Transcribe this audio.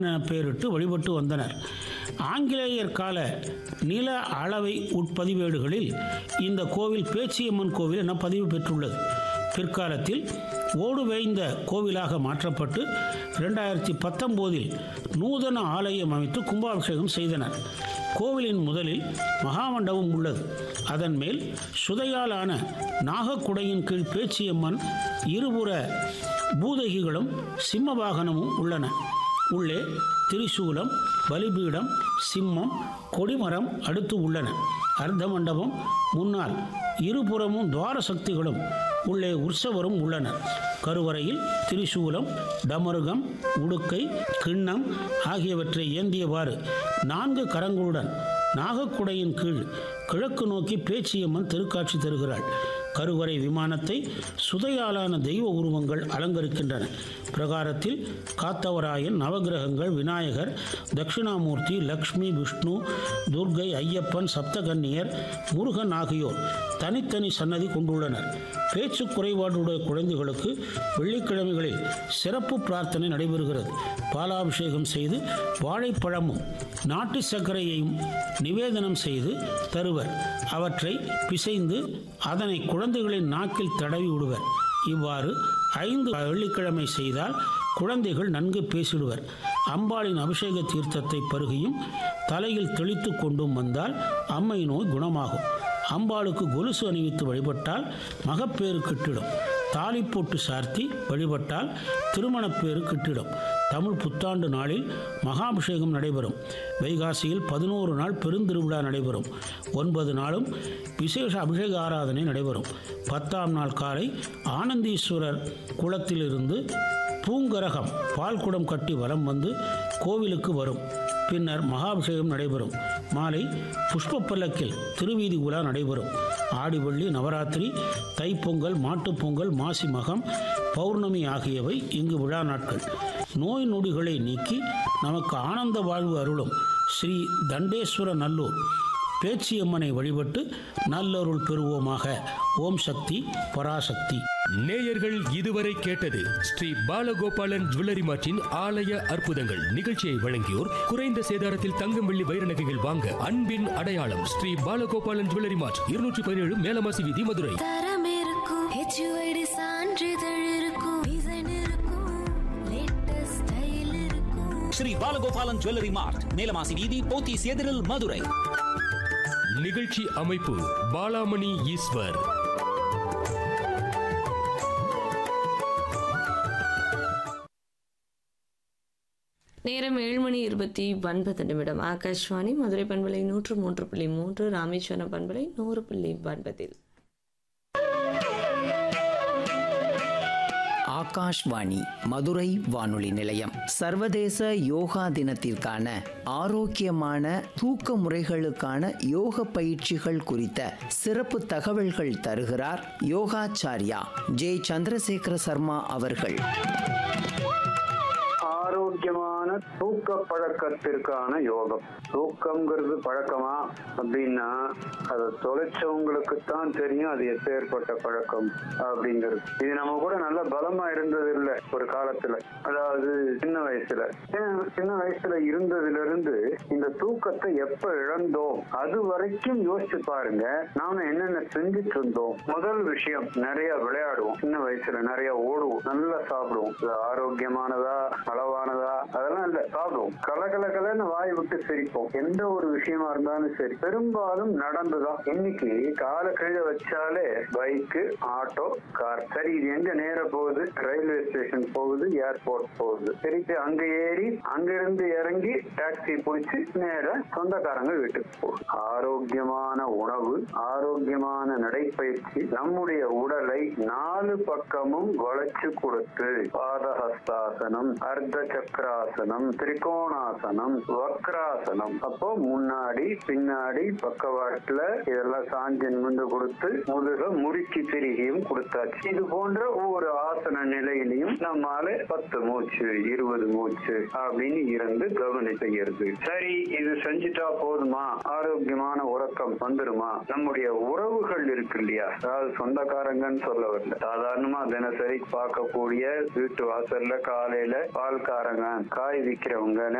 என பெயரிட்டு வழிபட்டு வந்தனர் ஆங்கிலேயர் கால நில அளவை உட்பதிவேடுகளில் இந்த கோவில் பேச்சியம்மன் கோவில் என பதிவு பெற்றுள்ளது பிற்காலத்தில் ஓடு வேய்ந்த கோவிலாக மாற்றப்பட்டு ரெண்டாயிரத்தி பத்தொம்போதில் நூதன ஆலயம் அமைத்து கும்பாபிஷேகம் செய்தனர் கோவிலின் முதலில் மகாமண்டபம் உள்ளது அதன் மேல் சுதையாலான நாகக்குடையின் கீழ் பேச்சியம்மன் இருபுற பூதகிகளும் சிம்மவாகனமும் உள்ளன உள்ளே திரிசூலம் பலிபீடம் சிம்மம் கொடிமரம் அடுத்து உள்ளன அர்த்த மண்டபம் முன்னால் இருபுறமும் துவார சக்திகளும் உள்ளே உற்சவரும் உள்ளனர் கருவறையில் திரிசூலம் டமருகம் உடுக்கை கிண்ணம் ஆகியவற்றை ஏந்தியவாறு நான்கு கரங்களுடன் நாகக்குடையின் கீழ் கிழக்கு நோக்கி பேச்சியம்மன் திருக்காட்சி தருகிறாள் கருவறை விமானத்தை சுதையாலான தெய்வ உருவங்கள் அலங்கரிக்கின்றன பிரகாரத்தில் காத்தவராயன் நவகிரகங்கள் விநாயகர் தட்சிணாமூர்த்தி லக்ஷ்மி விஷ்ணு துர்கை ஐயப்பன் சப்தகன்னியர் முருகன் ஆகியோர் தனித்தனி சன்னதி கொண்டுள்ளனர் பேச்சு குறைபாடுடைய குழந்தைகளுக்கு வெள்ளிக்கிழமைகளில் சிறப்பு பிரார்த்தனை நடைபெறுகிறது பாலாபிஷேகம் செய்து வாழைப்பழமும் நாட்டு சர்க்கரையையும் நிவேதனம் செய்து தருவர் அவற்றை பிசைந்து அதனை குழந்தைகளின் நாக்கில் தடவி விடுவர் இவ்வாறு ஐந்து வெள்ளிக்கிழமை செய்தால் குழந்தைகள் நன்கு பேசிடுவர் அம்பாளின் அபிஷேக தீர்த்தத்தை பருகியும் தலையில் தெளித்து கொண்டும் வந்தால் அம்மை நோய் குணமாகும் அம்பாளுக்கு கொலுசு அணிவித்து வழிபட்டால் மகப்பேறு கிட்டிடும் தாலி போட்டு சார்த்தி வழிபட்டால் திருமணப்பேறு கிட்டிடும் தமிழ் புத்தாண்டு நாளில் மகாபிஷேகம் நடைபெறும் வைகாசியில் பதினோரு நாள் பெருந்திருவிழா நடைபெறும் ஒன்பது நாளும் விசேஷ அபிஷேக ஆராதனை நடைபெறும் பத்தாம் நாள் காலை ஆனந்தீஸ்வரர் குளத்திலிருந்து பூங்கரகம் பால்குடம் கட்டி வலம் வந்து கோவிலுக்கு வரும் பின்னர் மகாபிஷேகம் நடைபெறும் மாலை புஷ்ப பல்லக்கில் திருவீதி உலா நடைபெறும் ஆடிவள்ளி நவராத்திரி தைப்பொங்கல் மாட்டுப்பொங்கல் மாசி மகம் பௌர்ணமி ஆகியவை இங்கு விழா நாட்கள் நோய் நொடிகளை நீக்கி நமக்கு ஆனந்த வாழ்வு அருளும் ஸ்ரீ தண்டேஸ்வர நல்லூர் பேச்சியம்மனை வழிபட்டு நல்லருள் பெறுவோமாக ஓம் சக்தி பராசக்தி நேயர்கள் இதுவரை கேட்டது ஸ்ரீ பாலகோபாலன் ஜுவல்லரி மார்ட்டின் ஆலய அற்புதங்கள் நிகழ்ச்சியை வழங்கியோர் குறைந்த சேதாரத்தில் தங்கம் வெள்ளி வைர நகைகள் வாங்க அன்பின் அடையாளம் ஸ்ரீ பாலகோபாலன் ஜுவல்லரி மார்ட் இருநூற்றி பதினேழு மேலமாசி வீதி மதுரை தரம் இருக்கும் ஹெச்யூஐடி சான்றிதழ் இருக்கும் டிசைன் இருக்கும் லேட்டஸ்ட் ஸ்டைல் இருக்கும் ஸ்ரீ பாலகோபாலன் ஜுவல்லரி மார்ட் நீலமாசி வீதி போத்தீஸ் எதிரில் மதுரை நிகழ்ச்சி அமைப்பு பாலாமணி ஈஸ்வர் நேரம் ஏழு மணி இருபத்தி ஒன்பது நிமிடம் ஆகாஷ்வாணி மதுரை பண்பலை நூற்று மூன்று புள்ளி மூன்று ராமேஸ்வரம் பண்பலை நூறு புள்ளி ஒன்பதில் ஆகாஷ்வாணி மதுரை வானொலி நிலையம் சர்வதேச யோகா தினத்திற்கான ஆரோக்கியமான தூக்க முறைகளுக்கான யோக பயிற்சிகள் குறித்த சிறப்பு தகவல்கள் தருகிறார் யோகாச்சாரியா ஜே சந்திரசேகர சர்மா அவர்கள் ஆரோக்கியமான தூக்க பழக்கத்திற்கான யோகம் தூக்கம்ங்கிறது பழக்கமா அப்படின்னா அதை தொலைச்சவங்களுக்கு தான் தெரியும் அது எப்பேற்பட்ட பழக்கம் அப்படிங்கிறது இது நம்ம கூட நல்ல பலமா இருந்தது இல்ல ஒரு காலத்துல அதாவது சின்ன வயசுல ஏன் சின்ன வயசுல இருந்ததுல இருந்து இந்த தூக்கத்தை எப்ப இழந்தோம் அது வரைக்கும் யோசிச்சு பாருங்க நாம என்னென்ன செஞ்சுட்டு இருந்தோம் முதல் விஷயம் நிறைய விளையாடுவோம் சின்ன வயசுல நிறைய ஓடுவோம் நல்லா சாப்பிடுவோம் இது ஆரோக்கியமானதா அளவானதா அதெல்லாம் இல்ல சாப்பிடுவோம் கலகல கலன்னு வாய் விட்டு சிரிப்போம் எந்த ஒரு விஷயமா இருந்தாலும் சரி பெரும்பாலும் நடந்துதான் இன்னைக்கு கால கீழே வச்சாலே பைக்கு ஆட்டோ கார் சரி இது எங்க நேர போகுது ரயில்வே ஸ்டேஷன் போகுது ஏர்போர்ட் போகுது திருப்பி அங்க ஏறி அங்கிருந்து இறங்கி டாக்ஸி பிடிச்சி நேர சொந்தக்காரங்க வீட்டுக்கு போகுது ஆரோக்கியமான உணவு ஆரோக்கியமான நடைப்பயிற்சி நம்முடைய உடலை நாலு பக்கமும் வளைச்சு கொடுத்து பாதஹஸ்தாசனம் அர்த்த சக்கராசனம் திரிகோணாசனம் வக்ராசனம் அப்போ முன்னாடி பின்னாடி பக்கவாட்டுல இதெல்லாம் சாஞ்சி நிமிந்து கொடுத்து முதுக முறுக்கி திருகியும் கொடுத்தாச்சு இது போன்ற ஒவ்வொரு ஆசன நிலையிலையும் நம்மால பத்து மூச்சு இருபது மூச்சு அப்படின்னு இருந்து கவனி செய்யறது சரி இது செஞ்சுட்டா போதுமா ஆரோக்கியமான உறக்கம் வந்துருமா நம்முடைய உறவுகள் இருக்கு இல்லையா அதாவது சொந்தக்காரங்கன்னு சொல்ல வரல சாதாரணமா தினசரி பார்க்கக்கூடிய வீட்டு வாசல்ல காலையில பால் கார கடைக்காரங்க காய் விற்கிறவங்க